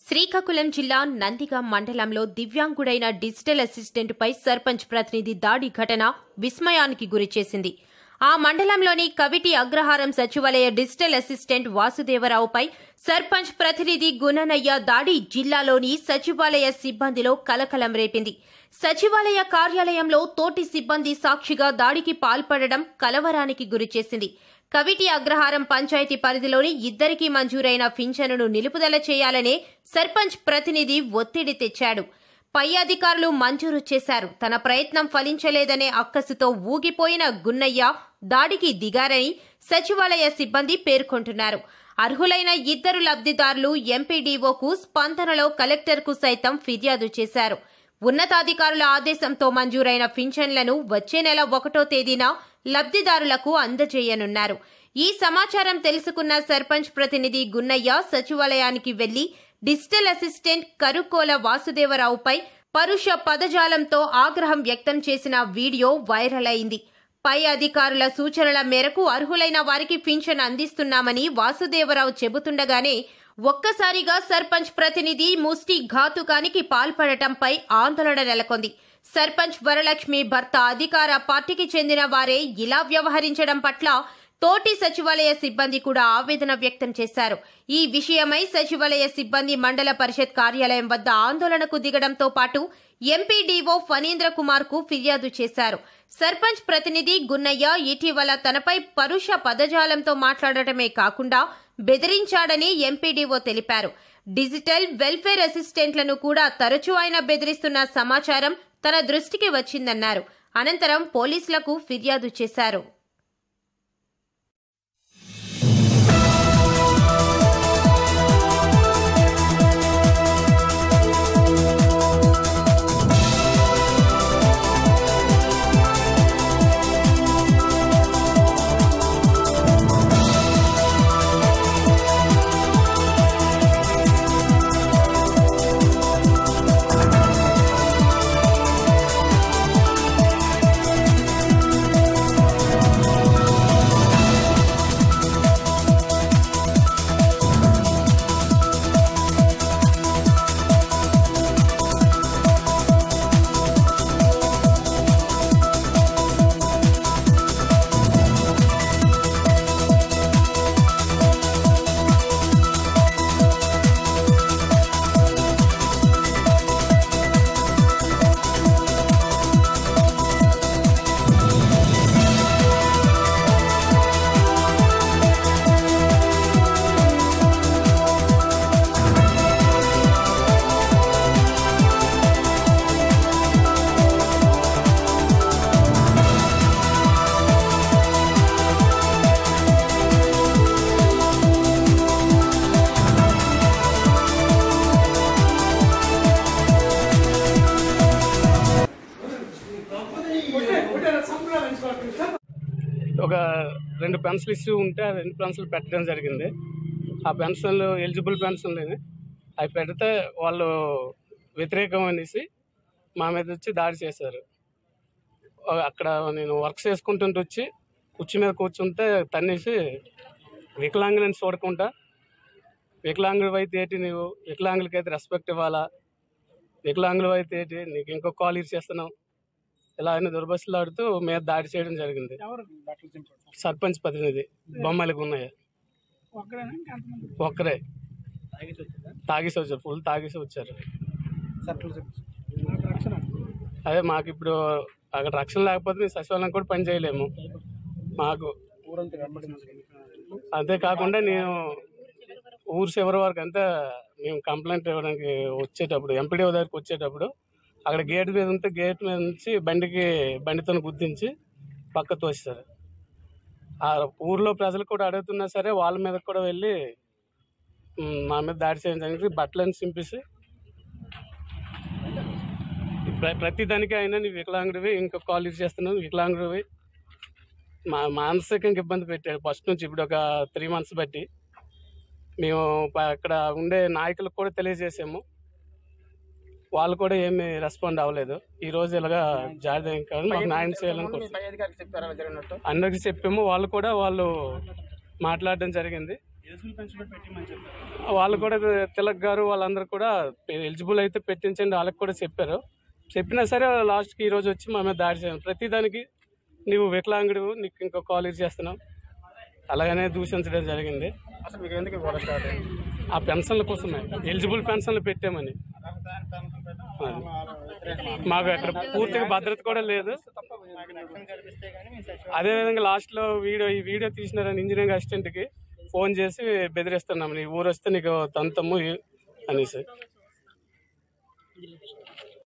శ్రీకాకుళం జిల్లా నందిగాం మండలంలో దివ్యాంగుడైన డిజిటల్ అసిస్టెంట్పై సర్పంచ్ ప్రతినిధి దాడి ఘటన విస్మయానికి గురిచేసింది ఆ మండలంలోని కవిటి అగ్రహారం సచివాలయ డిజిటల్ అసిస్టెంట్ వాసుదేవరావుపై సర్పంచ్ ప్రతినిధి గుణనయ్య దాడి జిల్లాలోని సచివాలయ సిబ్బందిలో కలకలం రేపింది సచివాలయ కార్యాలయంలో తోటి సిబ్బంది సాక్షిగా దాడికి పాల్పడడం కలవరానికి గురిచేసింది కవిటి అగ్రహారం పంచాయతీ పరిధిలోని ఇద్దరికీ మంజూరైన పింఛనును నిలుపుదల చేయాలనే సర్పంచ్ ప్రతినిధి ఒత్తిడి తెచ్చాడు పై అధికారులు మంజూరు చేశారు తన ప్రయత్నం ఫలించలేదనే అక్కసుతో ఊగిపోయిన గున్నయ్య దాడికి దిగారని సచివాలయ సిబ్బంది పేర్కొంటున్నారు అర్హులైన ఇద్దరు లబ్ధిదారులు ఎంపీడీఓకు స్పందనలో కలెక్టర్కు సైతం ఫిర్యాదు చేశారు ఉన్నతాధికారుల ఆదేశంతో మంజూరైన పింఛన్లను వచ్చే నెల ఒకటో తేదీన లబ్ధిదారులకు అందజేయనున్నారు ఈ సమాచారం తెలుసుకున్న సర్పంచ్ ప్రతినిధి గున్నయ్య సచివాలయానికి వెళ్లి డిజిటల్ అసిస్టెంట్ కరుకోల వాసుదేవరావుపై పరుష పదజాలంతో ఆగ్రహం వ్యక్తం చేసిన వీడియో వైరల్ అయింది పై అధికారుల సూచనల మేరకు అర్హులైన వారికి పింఛన్ అందిస్తున్నామని వాసుదేవరావు చెబుతుండగానే ఒక్కసారిగా సర్పంచ్ ప్రతినిధి ముష్టి ఘాతుకానికి పాల్పడటంపై ఆందోళన నెలకొంది సర్పంచ్ వరలక్ష్మి భర్త అధికార పార్టీకి చెందిన వారే ఇలా వ్యవహరించడం పట్ల తోటి సచివాలయ సిబ్బంది కూడా ఆవేదన వ్యక్తం చేశారు ఈ విషయమై సచివాలయ సిబ్బంది మండల పరిషత్ కార్యాలయం వద్ద ఆందోళనకు దిగడంతో పాటు ఎంపీడీఓ ఫణీంద్ర కుమార్ కు ఫిర్యాదు చేశారు సర్పంచ్ ప్రతినిధి గున్నయ్య ఇటీవల తనపై పరుష పదజాలంతో మాట్లాడటమే కాకుండా బెదిరించాడని ఎంపీడీఓ తెలిపారు డిజిటల్ వెల్ఫేర్ అసిస్టెంట్లను కూడా తరచూ ఆయన బెదిరిస్తున్న సమాచారం తన దృష్టికి వచ్చిందన్నారు అనంతరం పోలీసులకు ఫిర్యాదు చేశారు ఒక రెండు పెన్సిల్ ఇష్యూ ఉంటే ఆ రెండు పెన్సిల్ పెట్టడం జరిగింది ఆ పెన్సిల్ ఎలిజిబుల్ పెన్సిల్ అవి పెడితే వాళ్ళు వ్యతిరేకం అనేసి మా మీద వచ్చి దాడి చేశారు ఆ, అక్కడ నేను వర్క్ చేసుకుంటుంటే వచ్చి కుర్చీ మీద కూర్చుంటే తన్నేసి వికలాంగులని చూడకుండా వికలాంగుడు అయితే ఏంటి నీవు వికలాంగులకి అయితే రెస్పెక్ట్ ఇవ్వాలా వికలాంగులు అయితే ఏంటి నీకు ఇంకో కాల్ చేస్తున్నావు ఇలా అని దుర్బస్సులు ఆడుతూ మీద దాడి చేయడం జరిగింది ఎవరు బట్టలు చింపాడు సర్పంచ్ ప్రతినిధి బొమ్మలకు ఉన్నాయి ఒక్కడేనా ఇంకా ఎంతమంది ఒక్కరే తాగేసి వచ్చారు ఫుల్ తాగేసి వచ్చారు సర్కిల్ చింపాడు రక్షణ అదే మాకు ఇప్పుడు అక్కడ రక్షణ లేకపోతే మేము సచివాలయం కూడా పని చేయలేము మాకు ఊరంతా వెంబడింది అంతేకాకుండా నేను ఊరు చివరి వరకు అంతా మేము కంప్లైంట్ ఇవ్వడానికి వచ్చేటప్పుడు ఎంపీడీ దగ్గరికి వచ్చేటప్పుడు అక్కడ గేట్ మీద ఉంటే గేట్ మీద నుంచి బండికి బండితో గుర్తించి పక్క తోస్తారు ఆ ఊర్లో ప్రజలు కూడా అడుగుతున్నా సరే వాళ్ళ మీద కూడా వెళ్ళి ఉమ్, మా మీద దాడి చేయడం జరిగింది బట్టలను చింపేసి ప్ర- ప్రతి దానికి అయినా నీ వికలాంగుడివి ఇంకా కాల్ చేస్తున్నావు వికలాంగుడివి మా మానసికంగా ఇబ్బంది పెట్టాడు ఫస్ట్ నుంచి ఇప్పుడు ఒక త్రీ మంత్స్ బట్టి మేము ప- అక్కడ ఉండే నాయకులకు కూడా తెలియజేసాము వాళ్ళు కూడా ఏమి రెస్పాండ్ అవ్వలేదు ఈ రోజు ఇలాగా జారీ కాదు మాకు న్యాయం చేయాలని కోరుతున్నాం. పై అధికారికి చెప్పారా జరిగినట్టు అందరికి చెప్పాము వాళ్ళు కూడా వాళ్ళు మాట్లాడడం జరిగింది ఎలిజిబుల్ పెన్షన్ కూడా పెట్టిమని చెప్పారు వాళ్ళు కూడా తిలక్ గారు వాళ్ళందరూ కూడా ఎలిజిబుల్ అయితే పెట్టించండి వాళ్ళకి కూడా చెప్పారు చెప్పినా సరే లాస్ట్కి ఈ రోజు వచ్చి మా మీద దాడి చేయాలి ప్రతిదానికి నువ్వు వికలాంగుడు నీకు ఇంకో కాలేజ్ చేస్తున్నావు అలాగనే దూషించడం జరిగింది అసలు మీకు ఎందుకు గొడవ స్టార్ట్ అయింది ఆ పెన్షన్ల కోసమే ఎలిజిబుల్ పెన్షన్లు పెట్టామని అది. మాకు అక్కడ పూర్తిగా భద్రత కూడా లేదు అదేవిధంగా లాస్ట్లో వీడియో ఈ వీడియో తీసినారని ఇంజనీరింగ్ అసిస్టెంట్కి ఫోన్ చేసి బెదిరిస్తున్నాం నీ ఊరు వస్తే నీకు తంతము అనేసి